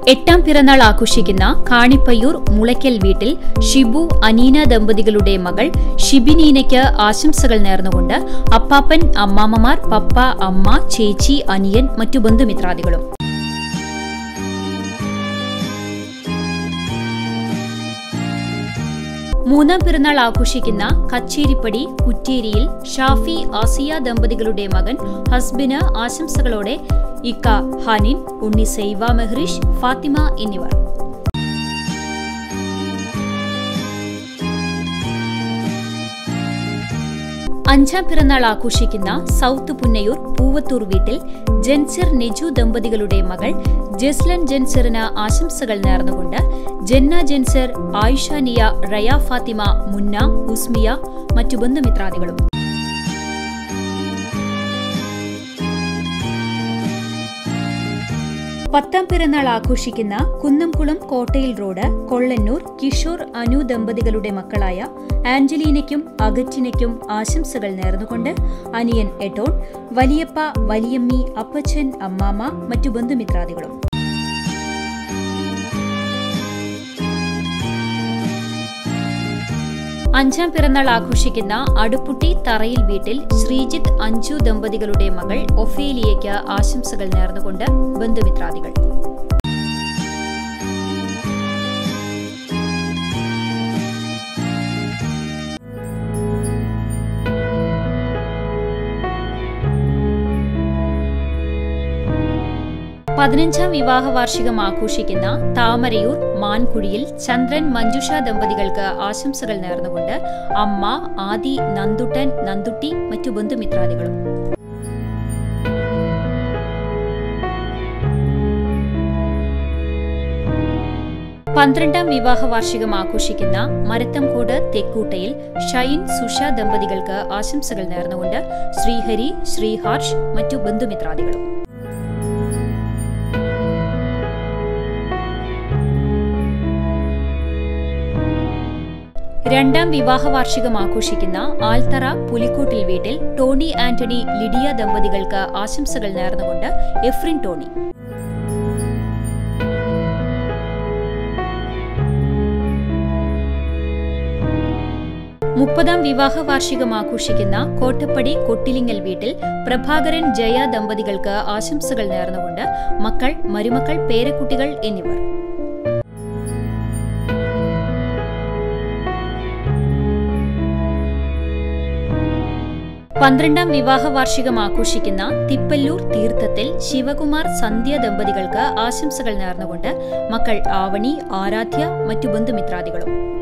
എട്ടാം പിറന്നാൾ ആഘോഷിക്കുന്ന കാണിപ്പയ്യൂർ മുളയ്ക്കൽ വീട്ടിൽ ഷിബു അനീന ദമ്പതികളുടെ മകൾ ഷിബിനീനയ്ക്ക് ആശംസകൾ നേർന്നുകൊണ്ട് അപ്പാപ്പൻ അമ്മാമ്മമാർ പപ്പ അമ്മ ചേച്ചി അനിയൻ മറ്റു ബന്ധുമിത്രാദികളും മൂന്നാം പിറന്നാൾ ആഘോഷിക്കുന്ന കച്ചേരിപ്പടി കുറ്റേരിയിൽ ഷാഫി ആസിയ ദമ്പതികളുടെ മകൻ ഹസ്ബിന് ആശംസകളോടെ ഇക്ക ഹനിൻ ഉണ്ണി സൈവ മെഹ്റിഷ് ഫാത്തിമ എന്നിവർ അഞ്ചാം പിറന്നാൾ ആഘോഷിക്കുന്ന സൗത്ത് പുന്നയൂർ പൂവത്തൂർ വീട്ടിൽ ജൻസിർ നെജു ദമ്പതികളുടെ മകൾ ജസ്ലൻ ജൻസിറിന് ആശംസകൾ നേർന്നുകൊണ്ട് ജന്ന ജൻസിർ ആയിഷാനിയ റയ ഫാത്തിമ മുന്ന ഉസ്മിയ മറ്റു ബന്ധുമിത്രാദികളും പത്താം പിറന്നാൾ ആഘോഷിക്കുന്ന കുന്നംകുളം കോട്ടയിൽ റോഡ് കൊള്ളന്നൂർ കിഷോർ അനു ദമ്പതികളുടെ മക്കളായ ആഞ്ചലീനയ്ക്കും അഗറ്റിനയ്ക്കും ആശംസകൾ നേർന്നുകൊണ്ട് അനിയൻ എട്ടോൺ വലിയപ്പ വലിയമ്മി അപ്പച്ചൻ അമ്മാമ്മ മറ്റു ബന്ധുമിത്രാദികളും അഞ്ചാം പിറന്നാൾ ആഘോഷിക്കുന്ന അടുപ്പുട്ടി തറയിൽ വീട്ടിൽ ശ്രീജിത്ത് അഞ്ജു ദമ്പതികളുടെ മകൾ ഒഫേലിയയ്ക്ക് ആശംസകൾ നേർന്നുകൊണ്ട് ബന്ധുമിത്രാദികൾ പതിനഞ്ചാം വിവാഹ വാർഷികം ആഘോഷിക്കുന്ന താമരയൂർ മാൻകുഴിയിൽ ചന്ദ്രൻ മഞ്ജുഷ ദമ്പതികൾക്ക് ആശംസകൾ നേർന്നുകൊണ്ട് അമ്മ ആദി നന്ദുട്ടൻ നന്ദുട്ടി മറ്റു ബന്ധുമിത്രാദികളും പന്ത്രണ്ടാം വിവാഹ വാർഷികം ആഘോഷിക്കുന്ന മരത്തംകോട് തെക്കൂട്ടയിൽ ഷൈൻ സുഷ ദമ്പതികൾക്ക് ആശംസകൾ നേർന്നുകൊണ്ട് ശ്രീഹരി ശ്രീഹാർഷ് മറ്റു ബന്ധുമിത്രാദികളും രണ്ടാം വിവാഹ വാർഷികം ആഘോഷിക്കുന്ന ആൽത്തറ പുലിക്കോട്ടിൽ വീട്ടിൽ ടോണി ആന്റണി ലിഡിയ ദമ്പതികൾക്ക് ആശംസകൾ നേർന്നുകൊണ്ട് എഫ്രിൻ ടോണി മുപ്പതാം വിവാഹ വാർഷികം ആഘോഷിക്കുന്ന കോട്ടപ്പടി കൊട്ടിലിങ്ങൽ വീട്ടിൽ പ്രഭാകരൻ ജയ ദമ്പതികൾക്ക് ആശംസകൾ നേർന്നുകൊണ്ട് മക്കൾ മരുമക്കൾ പേരക്കുട്ടികൾ എന്നിവർ പന്ത്രണ്ടാം വിവാഹ വാർഷികം ആഘോഷിക്കുന്ന തിപ്പല്ലൂർ തീർത്ഥത്തിൽ ശിവകുമാർ സന്ധ്യ ദമ്പതികൾക്ക് ആശംസകൾ നേർന്നുകൊണ്ട് മക്കൾ ആവണി ആരാധ്യ മറ്റു ബന്ധുമിത്രാദികളും